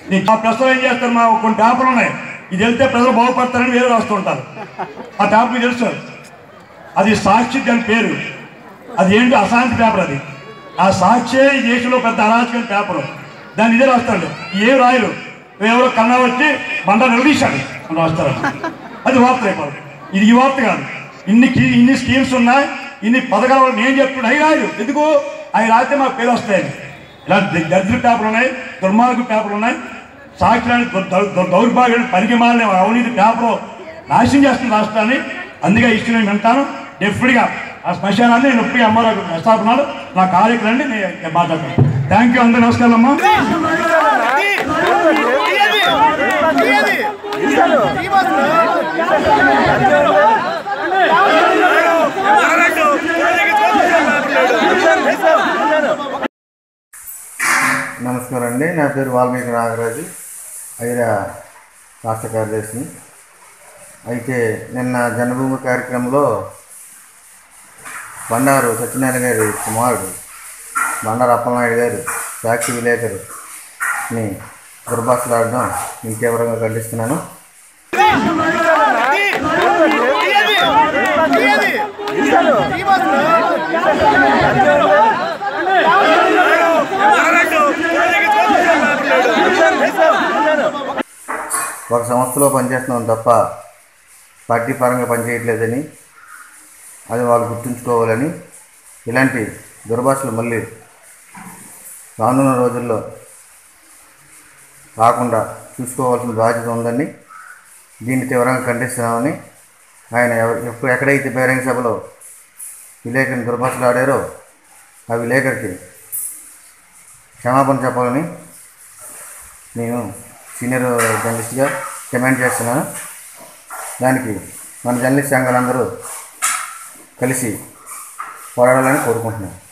నీకు ఆ ప్రశ్నలు ఏం చేస్తారు మా కొన్ని పేపర్లు ఉన్నాయి ఇది వెళ్తే ప్రజలు బాగుపడతారని వేరే రాస్తూ ఉంటారు ఆ పేపర్ మీకు తెలుసు అది సాక్షి దాని పేరు అది ఏంటి అశాంతి పేపర్ అది ఆ సాక్షే ఈ దేశంలో పెద్ద అరాచకమైన పేపర్ దాన్ని ఇదే రాస్తాడు ఏ రాయరు ఎవరో కన్నా వచ్చి బండ నిలదీశాడు అని రాస్తారు అది వార్త రేపు ఇది ఈ వార్త కాదు ఇన్ని కీ- ఇన్ని స్కీమ్స్ ఉన్నాయి ఇన్ని పథకాలు ఉన్నాయి. నేను చెప్తున్నా అవి రాయరు ఎందుకు అవి రాస్తే మాకు పేరు వస్తాయని ఇలా ద- దరిద్ర పేపర్లు ఉన్నాయి దుర్మార్గ పేపర్లు ఉన్నాయి సాక్షి దౌర్భాగ్యం పనికి మాలిన అవినీతి పేపర్ నాశనం చేస్తుంది రాష్ట్రాన్ని అందుకే ఇష్టం నేను వింటాను డెఫినెట్గా ఆ శ్మశానాన్ని నేను ఎప్పుడు అమ్మారు ప్రస్తాపనాలు నా కార్యక్రమాన్ని నేను మాట్లాడతాను థ్యాంక్ యూ అందరూ నమస్కారం అమ్మా నమస్కారం అండి నా పేరు వాల్మీకి నాగరాజు ఐరా రాష్ట్ర కార్యదర్శిని అయితే నిన్న జన్మభూమి కార్యక్రమంలో బండారు సత్యనారాయణ గారి కుమారుడు బండారు అప్పలనాయుడు గారు సాక్షి విలేకరుని దుర్భాషలాడడం నేను తీవ్రంగా ఖండిస్తున్నాను ఒక సంస్థలో పనిచేస్తున్నాం తప్ప పార్టీ పరంగా పనిచేయట్లేదని అది వాళ్ళు గుర్తుంచుకోవాలని ఇలాంటి దుర్భాషలు మళ్ళీ రానున్న రోజుల్లో రాకుండా చూసుకోవాల్సిన బాధ్యత ఉందని దీన్ని తీవ్రంగా ఖండిస్తున్నామని ఆయన ఎవ- ఎప్పుడు ఎక్కడైతే బహిరంగ సభలో విలేకరిని దుర్భాషలు ఆడారో ఆ విలేకరికి క్షమాపణ చెప్పాలని నేను సీనియర్ జర్నలిస్ట్గా డిమాండ్ చేస్తున్నాను దానికి మన జర్నలిస్ట్ సంఘాలందరూ కలిసి పోరాడాలని కోరుకుంటున్నాను